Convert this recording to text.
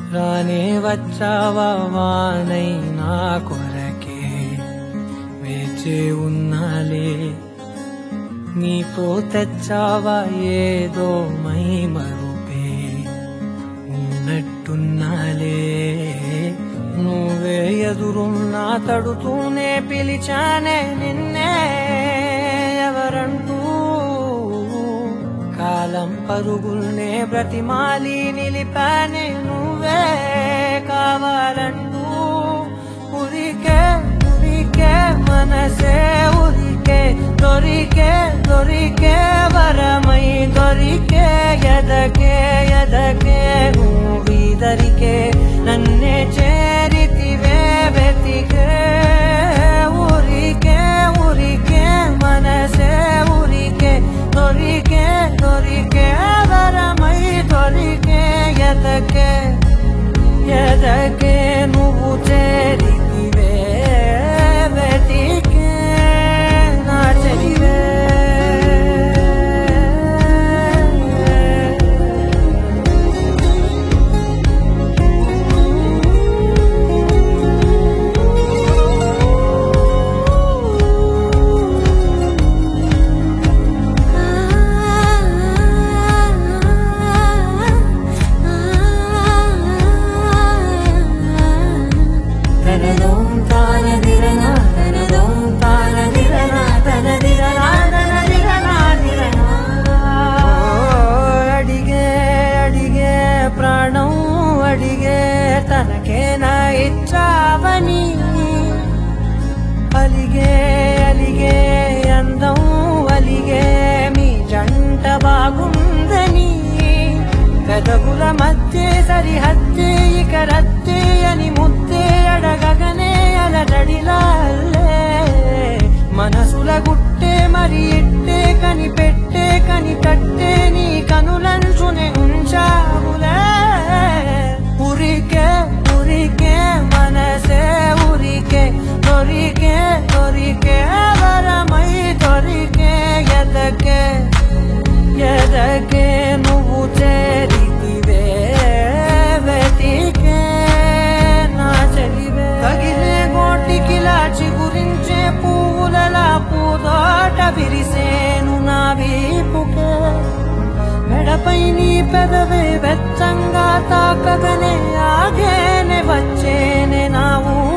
రానే వచ్చావా వానై నా కొరకే వేచే ఉన్నాలే నీతో తెచ్చావా ఏదో మై మరుపే ఉన్నట్టున్నాలే నువ్వే ఎదురున్నా తడుతూనే పిలిచానే నిన్నే ఎవరంటూ కాలం పరుగుల్నే బ్రతిమాలి నిలిపానే నువ్వే కావాలంటూ ఉరికే ఉరికే మనసే ఉరికే దొరికే దొరికే వరమై దొరికే ఎదకే ఎదకే నువ్వీదరికే నన్నే చేరితివే వెతికే ఊరికే ఊరికే మనసే ఊరికే దొరికే దొరికే వరమై దొరికే ఎదకే ఎదకే నువ్వు చేరితివే వెతికే నా చెలివే తనదోం తానదిరనా తనదోం తానదిరనా తనదిరనా తనదిరనా దిరనా అడిగే అడిగే ప్రాణం అడిగే తనకే నా ఇచ్చావని అలిగే అలిగే అందం అలిగే మీ జంట బాగుందని పెదవుల మధ్య సరిహద్దే ఇక రద్దే అని ముద్దే అడగగనే అలడడిలాల్లే మనసుల గుట్టే మరి ఇట్టే కని పెట్టే కని కట్టే నీ కనులంచునే ఉంచావులే ఉరికే ఉరికే మనసే ఉరికే దొరికే దొరికే వరమై దొరికే ఎదకే ఎదకే నువ్వు చేరితివే వెతికే నా చెలివే తగిలే గోటికిలా చిగురించే పువ్వులలా పూదోట విరిసేను నా వీపుకే మెడపై నీ పెదవే వెచ్చంగా తాకగనే ఆగేనే వచ్చేనే నా ఊ